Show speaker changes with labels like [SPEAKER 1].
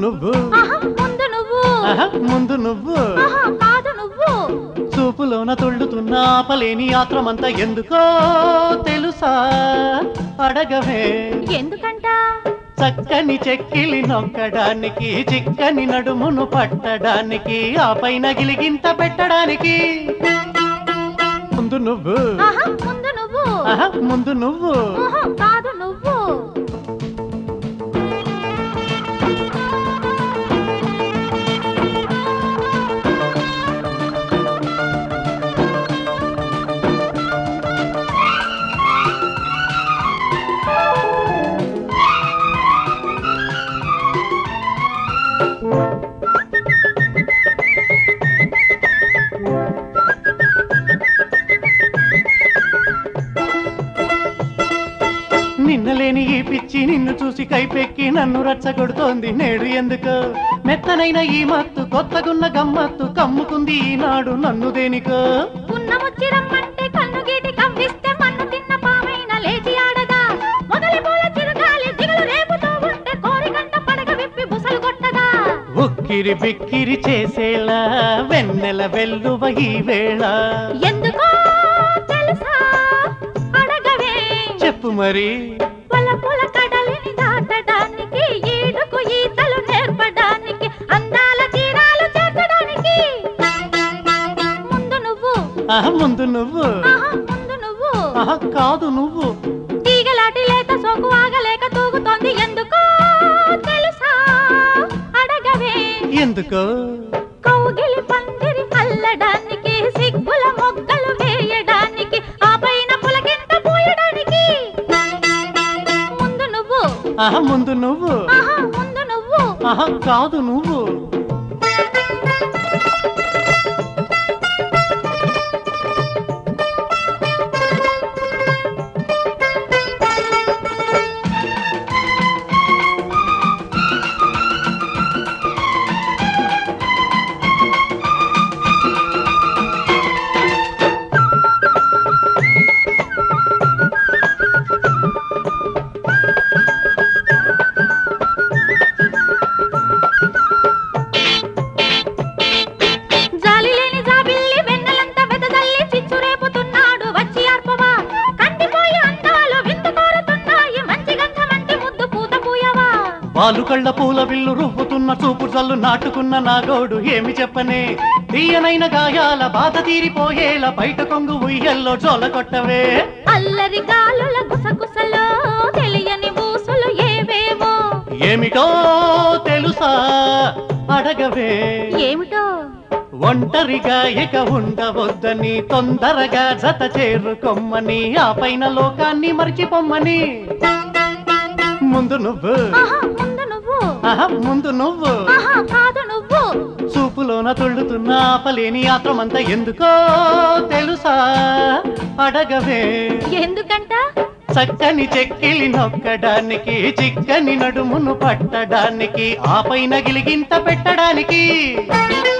[SPEAKER 1] నువ్వు
[SPEAKER 2] ఆహా ముందు నువ్వు
[SPEAKER 1] ఆహా, ముందు నువ్వు
[SPEAKER 2] ఆహా కాదు నువ్వు
[SPEAKER 1] చూపులోన తుళ్ళుతున్న ఆపలేని ఆత్రమంతా ఎందుకో తెలుసా అడగవే
[SPEAKER 2] ఎందుకంట
[SPEAKER 1] చక్కని చెక్కిలి నొక్కడానికి చిక్కని నడుమును పట్టడానికి ఆ పైన గిలిగింత పెట్టడానికి ముందు నువ్వు
[SPEAKER 2] ఆహా ముందు నువ్వు
[SPEAKER 1] ఆహా, ముందు నువ్వు
[SPEAKER 2] ఆహా కాదు నువ్వు
[SPEAKER 1] నిన్నలేని ఈ పిచ్చి నిన్ను చూసి కైపెక్కి నన్ను రచ్చగొడుతోంది నేడు ఎందుకు మెత్తనైన ఈ మత్తు కొత్తగున్న గమ్మత్తు కమ్ముకుంది ఈనాడు నన్ను దేనికో
[SPEAKER 2] పున్నముచ్చి రమ్మంటే కన్ను గీటి కవ్విస్తే మన్ను తిన్న పామైన లేచి ఆడదా మొదలి పూల చిరుగాలి దిగులు రేపుతూ ఉంటే కోరికంట పడగ విప్పి బుసలు కొట్టదా
[SPEAKER 1] ఉక్కిరి బిక్కిరి చేసేలా వెన్నెల వెల్లువ ఈ వేళ
[SPEAKER 2] ఎందుకో తెలుసా అడగవే
[SPEAKER 1] చెప్పు మరి
[SPEAKER 2] పొల పొల కడలిని దాటడానికి ఈడుకు ఈతలు నేర్పడానికి అందాల తీరాలు చేర్చడానికి ముందు నువ్వు
[SPEAKER 1] ఆహా ముందు నువ్వు
[SPEAKER 2] ఆహా ముందు నువ్వు
[SPEAKER 1] ఆహా కాదు నువ్వు
[SPEAKER 2] తీగలాటి లేక సోకు ఆగలేక తూగుతోంది ఎందుకో తెలుసా అడగవే
[SPEAKER 1] ఎందుకో
[SPEAKER 2] కౌగిలి పందిరి అల్లడానికి సిగ్గుల మొగ్గలు వేయడానికి ఆ పైన పులకింత పూయడానికి ముందు నువ్వు
[SPEAKER 1] ఆహా ముందు నువ్వు
[SPEAKER 2] ఆహా ముందు నువ్వు
[SPEAKER 1] ఆహా కాదు నువ్వు
[SPEAKER 2] జాలి లేని జాబిల్లి వెన్నెలంతా వెదజల్లి చిచ్చు రేపుతున్నాడు వచ్చి అర్పవా కందిపోయి అందాలు విందు కోరుతున్నాయి మంచి గంధమంటి ముద్దు పూత పూయవా
[SPEAKER 1] వాళ్ళు కళ్ళ పూల విల్లు రువ్వుతున్న చూపు జల్లు నాటుకున్న నాగోడు ఏమి చెప్పనే తీయనైన గాయాల బాధ తీరిపోయేలా బయట కొంగు ఉయ్యల్లో జోల కొట్టవే
[SPEAKER 2] అల్లరి గాలుల గుసగుసలో తెలియని ఊసులు ఏవేవో
[SPEAKER 1] ఏమిటో తెలుసా అడగవే
[SPEAKER 2] ఏమిటో
[SPEAKER 1] ఒంటరిగా ఇక ఉండవద్దని తొందరగా జత చేరుకొమ్మని ఆ పైన లోకాన్ని మర్చిపోమ్మని ముందు నువ్వు
[SPEAKER 2] ఆహా ముందు నువ్వు
[SPEAKER 1] ఆహా ముందు నువ్వు
[SPEAKER 2] ఆహా కాదు నువ్వు
[SPEAKER 1] చూపులోన తుళ్ళుతున్న ఆపలేని ఆత్రమంతా ఎందుకో తెలుసా అడగవే
[SPEAKER 2] ఎందుకంట
[SPEAKER 1] చక్కని చెక్కిలి నొక్కడానికి చిక్కని నడుమును పట్టడానికి ఆ పైన గిలిగింత పెట్టడానికి